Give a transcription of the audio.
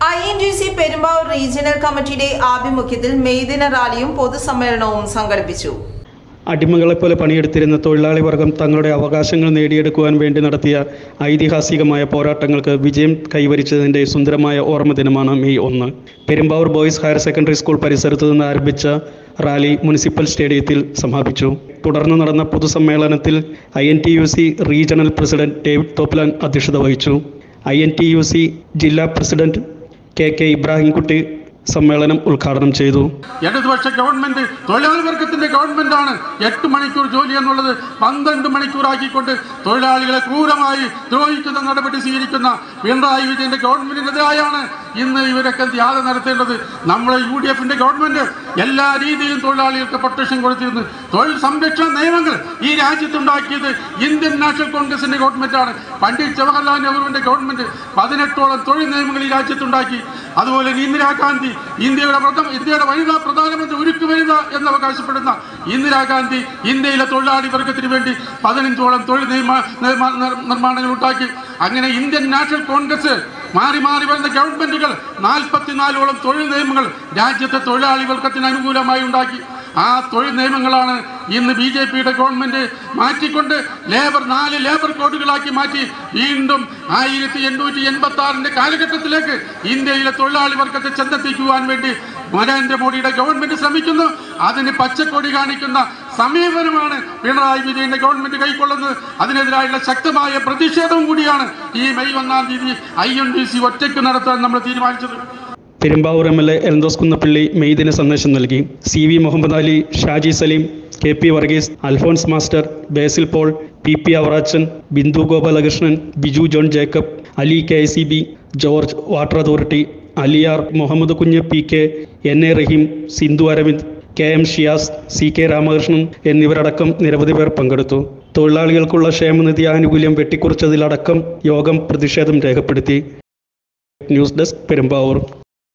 I N G C Perumbavoor regional കമ്മിറ്റിയുടെ ആഭിമുഖ്യത്തിൽ May ദിന റാലിയും പൊതുസമ്മേളനവും സംഘടിപ്പിച്ചു അടിമകളെപ്പോലെ പണിയെടുത്തിരുന്ന തൊഴിലാളി വർഗം തങ്ങളുടെ അവകാശങ്ങൾ നേടിയെടുക്കുവാൻ വേണ്ടി നടത്തിയ ഐതിഹാസികമായ പോരാട്ടങ്ങൾക്ക് വിജയം കൈവരിച്ചതിൻ്റെ സുന്ദരമായ ഓർമ്മ ദിനമാണ് മെയ് ഒന്ന് Perumbavoor boys higher secondary school പരിസരത്ത് നിന്ന് ആരംഭിച്ച റാലി മുനിസിപ്പൽ സ്റ്റേഡിയത്തിൽ സമാപിച്ചു തുടർന്ന് നടന്ന പൊതുസമ്മേളനത്തിൽ I N T U C regional president David Thoplan അധ്യക്ഷത വഹിച്ചു I N T U C ജില്ലാ പ്രസിഡന്റ് കെ കെ ഇബ്രാഹിംകുട്ടി സമ്മേളനം ഉദ്ഘാടനം ചെയ്തു ഇടതുപക്ഷ ഗവൺമെന്റ് തൊഴിലാളി വർഗത്തിന്റെ ഗവൺമെന്റാണ് എട്ട് മണിക്കൂർ ജോലി എന്നുള്ളത് പന്ത്രണ്ട് മണിക്കൂറാക്കിക്കൊണ്ട് തൊഴിലാളികളെ ക്രൂരമായി ദ്രോഹിക്കുന്ന നടപടി സ്വീകരിക്കുന്ന പിണറായി വിജയന്റെ ഗവൺമെന്റിനെതിരായാണ് ഇന്ന് ഇവരൊക്കെ ത്യാഗം നടത്തേണ്ടത് നമ്മളെ യു ഡി എഫിന്റെ ഗവൺമെന്റ് എല്ലാ രീതിയിലും തൊഴിലാളികൾക്ക് പ്രൊട്ടക്ഷൻ കൊടുത്തിരുന്നു തൊഴിൽ സംരക്ഷണ നിയമങ്ങൾ ഈ രാജ്യത്തുണ്ടാക്കിയത് ഇന്ത്യൻ നാഷണൽ കോൺഗ്രസിന്റെ ഗവൺമെന്റാണ് പണ്ഡിറ്റ് ജവഹർലാൽ നെഹ്റുവിന്റെ ഗവൺമെന്റ് പതിനെട്ടോളം തൊഴിൽ നിയമങ്ങൾ ഈ രാജ്യത്തുണ്ടാക്കി അതുപോലെ ഇന്ദിരാഗാന്ധി ഇന്ത്യയുടെ പ്രഥമ ഇന്ത്യയുടെ വനിതാ പ്രധാനമന്ത്രി ഉരുക്കു വനിത എന്ന് അവകാശപ്പെടുന്ന ഇന്ദിരാഗാന്ധി ഇന്ത്യയിലെ തൊഴിലാളി വർഗത്തിന് വേണ്ടി പതിനഞ്ചോളം തൊഴിൽ നിയമ നിർമ്മാ- നിർ- നിർമ്മാണങ്ങൾ ഉണ്ടാക്കി അങ്ങനെ ഇന്ത്യൻ നാഷണൽ കോൺഗ്രസ് മാറി മാറി വരുന്ന ഗവൺമെന്റുകൾ നാൽപ്പത്തിനാലോളം തൊഴിൽ നിയമങ്ങൾ രാജ്യത്തെ തൊഴിലാളി വർഗത്തിന് അനുകൂലമായി ഉണ്ടാക്കി ആ തൊഴിൽ നിയമങ്ങളാണ് ഇന്ന് ബി ജെ പിയുടെ ഗവൺമെന്റ് മാറ്റിക്കൊണ്ട് ലേബർ നാല് ലേബർ കോഡുകളാക്കി മാറ്റി വീണ്ടും ആയിരത്തി എണ്ണൂറ്റി എൺപത്തി ആറിന്റെ കാലഘട്ടത്തിലേക്ക് ഇന്ത്യയിലെ തൊഴിലാളി വർഗത്തെ ചെന്നെത്തിക്കുവാൻ വേണ്ടി നരേന്ദ്രമോദിയുടെ ഗവൺമെന്റ് ശ്രമിക്കുന്നു അതിന് പച്ചക്കൊടി കാണിക്കുന്ന സമീപനമാണ് പിണറായി വിജയന്റെ ഗവൺമെന്റ് കൈക്കൊള്ളുന്നത് അതിനെതിരായുള്ള ശക്തമായ പ്രതിഷേധവും കൂടിയാണ് ഈ മെയ് ഒന്നാം തീയതി ഐ എൻ ഡി സി ഒറ്റയ്ക്ക് നടത്താൻ നമ്മൾ തീരുമാനിച്ചത് Perumbavoor M L A Eldhose Kunnappilly May ദിന സന്ദേശം നൽകി C V Muhammad Ali Shaji Salim K P Varghese Alphonse master Basil Paul P P Avarachan Bindu Gopalakrishnan Biju John Jacob Ali K C B George water authority Aliyar Muhammad Kunju P K N A Rahim Sindhu Aravind K M Shiyas C K Ramakrishnan എന്നിവരടക്കം നിരവധി പേർ പങ്കെടുത്തു തൊഴിലാളികൾക്കുള്ള ക്ഷേമനിധി ആനുകൂല്യം വെട്ടിക്കുറച്ചതിലടക്കം യോഗം പ്രതിഷേധം രേഖപ്പെടുത്തി ന്യൂസ് ഡെസ്ക് പെരുമ്പാവൂർ